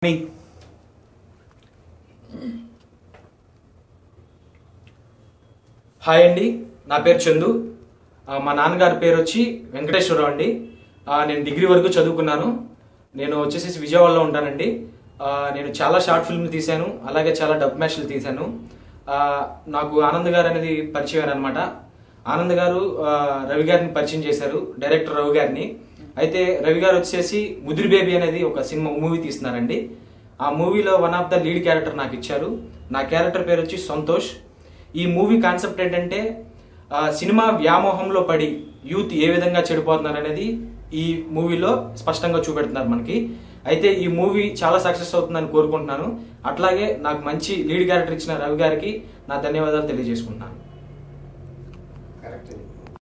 me hi అండి నా పేరు చందు ఆ, మా నాన్నగారి పేరు వచ్చి వెంకటేశ్వరరావు అండి ఆ, నేను డిగ్రీ వరకు చదువుకున్నాను నేను వచ్చేసి విజయవాడలో ఉంటానండి ఆ, నేను చాలా షార్ట్ ఫిల్మ్లు తీశాను అలాగే చాలా డబ్ మ్యాచ్లు తీశాను ఆ, నాకు ఆనంద్ గారు అనేది పరిచయం అనమాట ఆనంద్ గారు ఆ, రవి గారిని పరిచయం చేశారు డైరెక్టర్ రవి గారిని అయితే రవి గారు వచ్చేసి ముదిరి బేబీ అనేది ఒక సినిమా మూవీ తీస్తున్నారండి ఆ మూవీలో one of the lead character నాకు ఇచ్చారు నా క్యారెక్టర్ పేరు వచ్చి సంతోష్ ఈ మూవీ కాన్సెప్ట్ ఏంటంటే ఆ, సినిమా వ్యామోహంలో పడి యూత్ ఏ విధంగా చెడిపోతున్నారు అనేది ఈ మూవీలో స్పష్టంగా చూపెడుతున్నారు మనకి అయితే ఈ మూవీ చాలా సక్సెస్ అవుతుందని కోరుకుంటున్నాను అట్లాగే నాకు మంచి లీడ్ క్యారెక్టర్ ఇచ్చిన రవి గారికి నా ధన్యవాదాలు తెలియజేసుకుంటున్నాను